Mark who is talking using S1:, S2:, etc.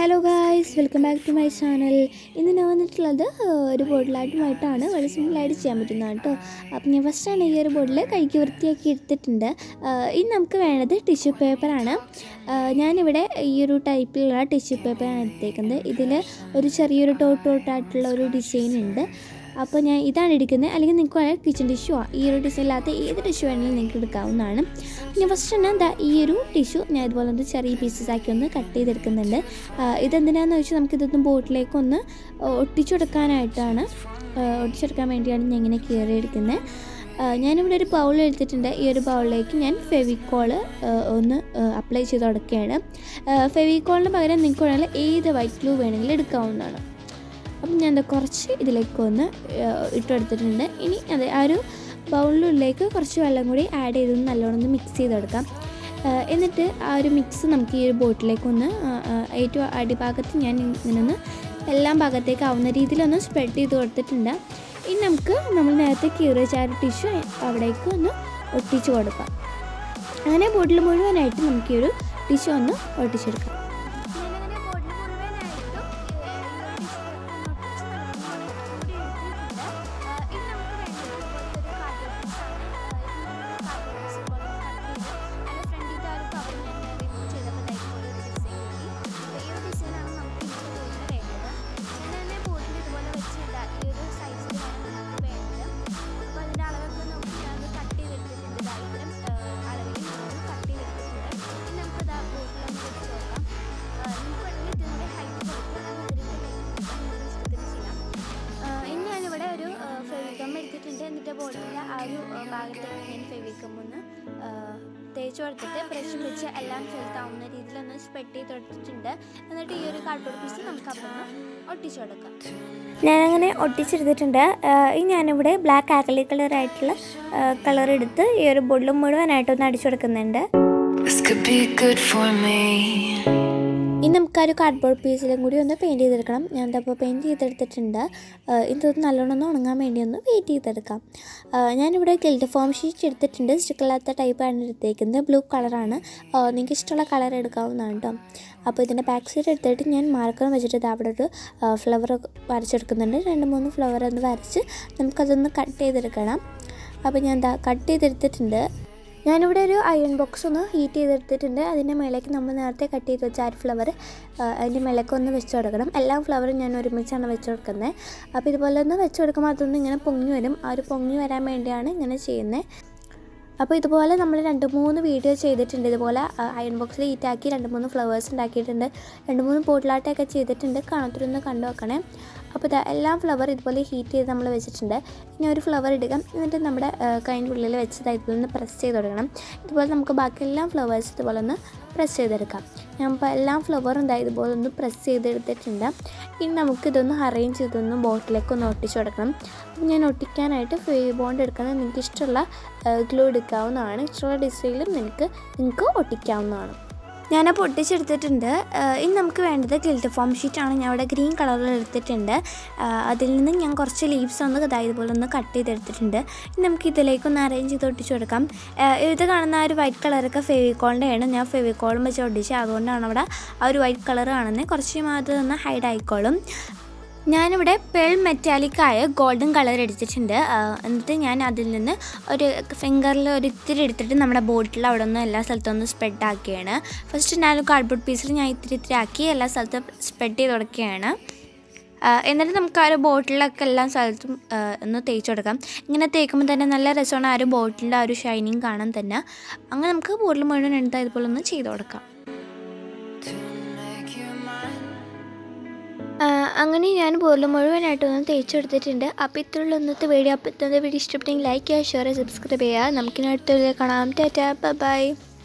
S1: Hello guys welcome back to my channel ഇന്ന് ഞാൻ വന്നിട്ടുള്ളത് ആ, ഒരു ബോട്ടിലായിട്ടുമായിട്ടാണ് വളരെ സിമ്പിളായിട്ട് ചെയ്യാൻ പറ്റുന്നതാണ് കേട്ടോ അപ്പം ഞാൻ ഫസ്റ്റാണ് ഈ ഒരു ബോട്ടിൽ കൈക്ക് വൃത്തിയാക്കി എടുത്തിട്ടുണ്ട് ആ, ഇനി നമുക്ക് വേണ്ടത് ടിഷ്യൂ പേപ്പറാണ് ആ, ഞാനിവിടെ ഈ ഒരു ടൈപ്പിലുള്ള ടിഷ്യൂ പേപ്പറാണ് എടുത്തേക്കുന്നത് ഇതിൽ ഒരു ചെറിയൊരു ടോട്ട് ടോട്ടായിട്ടുള്ള ഒരു ഡിസൈൻ ഉണ്ട് അപ്പോൾ ഞാൻ ഇതാണ് എടുക്കുന്നത് അല്ലെങ്കിൽ നിങ്ങൾക്ക് വേണമെങ്കിൽ കിച്ചൺ ടിഷ്യൂ ഈ ഒരു ഡിസൈൻ ഇല്ലാത്ത ഏത് ടിഷ്യൂ വേണമെങ്കിലും നിങ്ങൾക്ക് എടുക്കാവുന്നതാണ് ഞാൻ ഫസ്റ്റ് തന്നെ എന്താ ഈ ഒരു ടിഷ്യൂ ഞാൻ ഇതുപോലെ ഒന്ന് ചെറിയ പീസസ് ആക്കി ഒന്ന് കട്ട് ചെയ്തെടുക്കുന്നുണ്ട് ആ, ഇതെന്തിനാന്ന് വെച്ചാൽ നമുക്കിതൊന്ന് ബോട്ടിലേക്ക് ഒന്ന് ഒട്ടിച്ചെടുക്കാനായിട്ടാണ് ആ, ഒട്ടിച്ചെടുക്കാൻ വേണ്ടിയാണ് ഞാൻ ഇങ്ങനെ കീറി എടുക്കുന്നത് ആ, ഞാനിവിടെ ഒരു ബൗൾ എടുത്തിട്ടുണ്ട് ഈ ഒരു ബൗളിലേക്ക് ഞാൻ ഫെവിക്കോള് ഒന്ന് അപ്ലൈ ചെയ്ത് കൊടുക്കുകയാണ് ഫെവിക്കോളിന് പകരം നിങ്ങൾക്ക് വേണമെങ്കിൽ ഏത് വൈറ്റ് ഗ്ലൂ വേണമെങ്കിലും എടുക്കാവുന്നതാണ് അപ്പം ഞാൻ എന്താ കുറച്ച് ഇതിലേക്ക് ഒന്ന് ഇട്ടെടുത്തിട്ടുണ്ട് ഇനി അത് ആ ഒരു ബൗളിലേക്ക് കുറച്ച് വെള്ളം കൂടി ആഡ് ചെയ്ത് നല്ലോണം ഒന്ന് മിക്സ് ചെയ്തെടുക്കാം ആ, എന്നിട്ട് ആ ഒരു മിക്സ് നമുക്ക് ഈ ഒരു ബോട്ടിലേക്ക് ഒന്ന് ആ, ആ, ഏറ്റവും അടിഭാഗത്ത് ഞാൻ ഇങ്ങനെ ഒന്ന് എല്ലാം ഭാഗത്തേക്ക് ആവുന്ന രീതിയിലൊന്ന് സ്പ്രെഡ് ചെയ്ത് കൊടുത്തിട്ടുണ്ട് ഇനി നമുക്ക് നമ്മൾ നേരത്തെ കീറി വെച്ച ആ ഒരു ടിഷ്യൂ അവിടേക്ക് ഒന്ന് ഒട്ടിച്ച് കൊടുക്കാം അങ്ങനെ ബോട്ടിൽ മുഴുവനായിട്ട് നമുക്ക് ഈ ഒരു ടിഷ്യൂ ഒന്ന് ഒട്ടിച്ചെടുക്കാം ഞാനങ്ങനെ ബോട്ടിൽ മുഴുവനായിട്ടും ഇനി ഞാനിവിടെ ഒരു ഫെവിക്കം എടുത്തിട്ടുണ്ട് എന്നിട്ട് ബോട്ടിൻ്റെ ആ ഒരു ആ, ഭാഗത്തേക്ക് ഞാൻ ഫെവിക്കം ഒന്ന് ആ, തേച്ച് കൊടുത്തിട്ട് ബ്രഷ് വെച്ച് എല്ലാം ചെലുത്താവുന്ന രീതിയിലൊന്ന് സ്പ്രെഡ് ചെയ്ത് കൊടുത്തിട്ടുണ്ട് എന്നിട്ട് ഈ ഒരു കാർഡ്ബോർഡ് പീസ് നമുക്ക് അപ്പം ഒന്ന് ഒട്ടിച്ചു കൊടുക്കാം ഞാനങ്ങനെ ഒട്ടിച്ചെടുത്തിട്ടുണ്ട് ഇനി ഞാനിവിടെ ബ്ലാക്ക് ആക്കലി കളറായിട്ടുള്ള കളർ എടുത്ത് ഈ ഒരു ബോട്ടിൽ മുഴുവനായിട്ടൊന്ന് അടിച്ചു കൊടുക്കുന്നുണ്ട്
S2: This could be good for me.
S1: ഇനി നമുക്ക് ആ ഒരു കാർഡ്ബോർഡ് പീസിലും കൂടി ഒന്ന് പെയിൻറ്റ് ചെയ്തെടുക്കണം ഞാൻ എന്താ ഇപ്പോൾ പെയിൻറ്റ് ചെയ്തെടുത്തിട്ടുണ്ട് ആഹ് ഇതൊന്ന് നല്ലോണം ഒന്ന് ഉണങ്ങാൻ വേണ്ടി ഒന്ന് വെയിറ്റ് ചെയ്തെടുക്കാം ആഹ് ഞാനിവിടെ ഗിൽഡ് ഫോം ഷീറ്റ് എടുത്തിട്ടുണ്ട് സ്റ്റിക്കല്ലാത്ത ടൈപ്പാണ് എടുത്തേക്കുന്നത് ബ്ലൂ കളറാണ് നിങ്ങൾക്ക് ഇഷ്ടമുള്ള കളർ എടുക്കാവുന്നതാണ് കേട്ടോ അപ്പോൾ ഇതിൻ്റെ ബാക്ക് സൈഡ് എടുത്തിട്ട് ഞാൻ മാർക്കർ വെച്ചിട്ട് ഇത് അവിടെ ഒരു ഫ്ലവർ വരച്ചെടുക്കുന്നുണ്ട് രണ്ട് മൂന്ന് ഫ്ലവർ ഒന്ന് വരച്ച് നമുക്കതൊന്ന് കട്ട് ചെയ്തെടുക്കണം അപ്പോൾ ഞാൻ എന്താ കട്ട് ചെയ്തെടുത്തിട്ടുണ്ട് ഞാനിവിടെ ഒരു അയൺ ബോക്സ് ഒന്ന് ഹീറ്റ് ചെയ്തെടുത്തിട്ടുണ്ട് അതിൻ്റെ മേലേക്ക് നമ്മൾ നേരത്തെ കട്ട് ചെയ്ത് വെച്ച ആ ഒരു ഫ്ലവർ അതിൻ്റെ മേലേക്ക് ഒന്ന് വെച്ച് കൊടുക്കണം എല്ലാ ഫ്ലവറും ഞാൻ ഒരുമിച്ചാണ് വെച്ച് കൊടുക്കുന്നത് അപ്പോൾ ഇതുപോലെ ഒന്ന് വെച്ച് കൊടുക്കുമ്പോൾ അതൊന്ന് ഇങ്ങനെ പൊങ്ങി വരും ആ ഒരു പൊങ്ങി വരാൻ വേണ്ടിയാണ് ഇങ്ങനെ ചെയ്യുന്നത് അപ്പോൾ ഇതുപോലെ നമ്മൾ രണ്ട് മൂന്ന് വീഡിയോ ചെയ്തിട്ടുണ്ട് ഇതുപോലെ അയൺ ബോക്സിൽ ഹീറ്റാക്കി രണ്ട് മൂന്ന് ഫ്ലവേഴ്സ് ഉണ്ടാക്കിയിട്ടുണ്ട് രണ്ട് മൂന്ന് പോട്ടിലാട്ടൊക്കെ ചെയ്തിട്ടുണ്ട് കാണാത്തൊന്ന് കണ്ടു നോക്കണേ അപ്പോൾ ഇതാ എല്ലാ ഫ്ലവർ ഇതുപോലെ ഹീറ്റ് ചെയ്ത് നമ്മൾ വെച്ചിട്ടുണ്ട് ഇനി ഒരു ഫ്ലവർ ഇടുക എന്നിട്ട് നമ്മുടെ കൈൻ്റെ ഉള്ളിൽ വെച്ചത് ഇതുപോലെ ഒന്ന് പ്രസ് ചെയ്ത് കൊടുക്കണം ഇതുപോലെ നമുക്ക് ബാക്കി എല്ലാ ഫ്ലവേഴ്സ് ഇതുപോലെ ഒന്ന് പ്രസ് ചെയ്തെടുക്കാം ഞാൻ ഇപ്പോൾ എല്ലാ ഫ്ലവറും ഇതാ ഇതുപോലെ ഒന്ന് പ്രസ് ചെയ്തെടുത്തിട്ടുണ്ട് ഇനി നമുക്കിതൊന്ന് അറേഞ്ച് ചെയ്തൊന്ന് ബോട്ടിലേക്ക് ഒന്ന് ഒട്ടിച്ച് കൊടുക്കണം അപ്പോൾ ഞാൻ ഒട്ടിക്കാനായിട്ട് ഫേവ് ബോണ്ട് എടുക്കുന്നത് നിങ്ങൾക്ക് ഇഷ്ടമുള്ള ഗ്ലൂ എടുക്കാവുന്നതാണ് ഇഷ്ടമുള്ള ഡിസൈനിലും നിങ്ങൾക്ക് നിങ്ങൾക്ക് ഒട്ടിക്കാവുന്നതാണ് ഞാനപ്പോൾ ഒട്ടിച്ചെടുത്തിട്ടുണ്ട് ആഹ് ഇനി നമുക്ക് വേണ്ടത് ഗിൽറ്റ് ഫോം ഷീറ്റാണ് ഞാൻ ഇവിടെ ഗ്രീൻ കളറിൽ എടുത്തിട്ടുണ്ട് ആഹ് അതിൽ നിന്ന് ഞാൻ കുറച്ച് ലീവ്സ് ഒന്ന് ഇതാ ഇതുപോലെ ഒന്ന് കട്ട് ചെയ്തെടുത്തിട്ടുണ്ട് ഇനി നമുക്ക് ഇതിലേക്ക് ഒന്ന് അറേഞ്ച് ചെയ്ത് ഒട്ടിച്ച് കൊടുക്കാം ആഹ് ഇത് കാണുന്ന ആ ഒരു വൈറ്റ് കളറൊക്കെ ഫെവിക്കോളിൻ്റെ ആണ് ഞാൻ ഫെവിക്കോളും വെച്ച് ഒട്ടിച്ചത് അതുകൊണ്ടാണ് അവിടെ ആ ഒരു വൈറ്റ് കളർ കാണുന്നത് കുറച്ച് അത് ഒന്ന് ഹൈഡ് ആയിക്കോളും ഞാനിവിടെ പേൾ മെറ്റാലിക് ആയ ഗോൾഡൻ കളർ എടുത്തിട്ടുണ്ട് ആ, എന്നിട്ട് ഞാൻ അതിൽ നിന്ന് ഒരു ഫിംഗറിൽ ഒരു ഇത്തിരി എടുത്തിട്ട് നമ്മുടെ ബോട്ടിൽ അവിടെ നിന്ന് എല്ലാ സ്ഥലത്തും ഒന്ന് സ്പ്രെഡ് ആക്കുകയാണ് ഫസ്റ്റ് ഞാൻ കാർഡ്ബോർഡ് പീസിൽ ഞാൻ ഇത്തിരി ഇത്തിരി ആക്കി എല്ലാ സ്ഥലത്തും സ്പ്രെഡ് ചെയ്ത് കൊടുക്കുകയാണ് ആ, എന്നിട്ട് നമുക്ക് ആ ഒരു ബോട്ടിലൊക്കെ എല്ലാ സ്ഥലത്തും ആ, ഒന്ന് തേച്ച് കൊടുക്കാം ഇങ്ങനെ തേക്കുമ്പോൾ തന്നെ നല്ല രസമാണ് ആ ഒരു ബോട്ടിലിൻ്റെ ആ ഒരു ഷൈനിങ് കാണാൻ തന്നെ അങ്ങനെ നമുക്ക് ബോട്ടിൽ മുഴുവൻ എടുത്താൽ ഇതുപോലെ ഒന്ന് ചെയ്ത് കൊടുക്കാം
S2: To make you mine.
S1: ആ, അങ്ങനെ ഞാൻ പോലും മുഴുവനായിട്ടൊന്ന് തേച്ചെടുത്തിട്ടുണ്ട് അപ്പോൾ ഇത്രയുള്ള ഇന്നത്തെ വീഡിയോ അപ്പോൾ ഇന്നത്തെ വീഡിയോ ഇഷ്ടപ്പെട്ടെങ്കിൽ ലൈക്ക് ചെയ്യുക ഷെയർ സബ്സ്ക്രൈബ് ചെയ്യുക നമുക്കിനി അടുത്ത വീഡിയോ കാണാം ടാറ്റാ ബൈ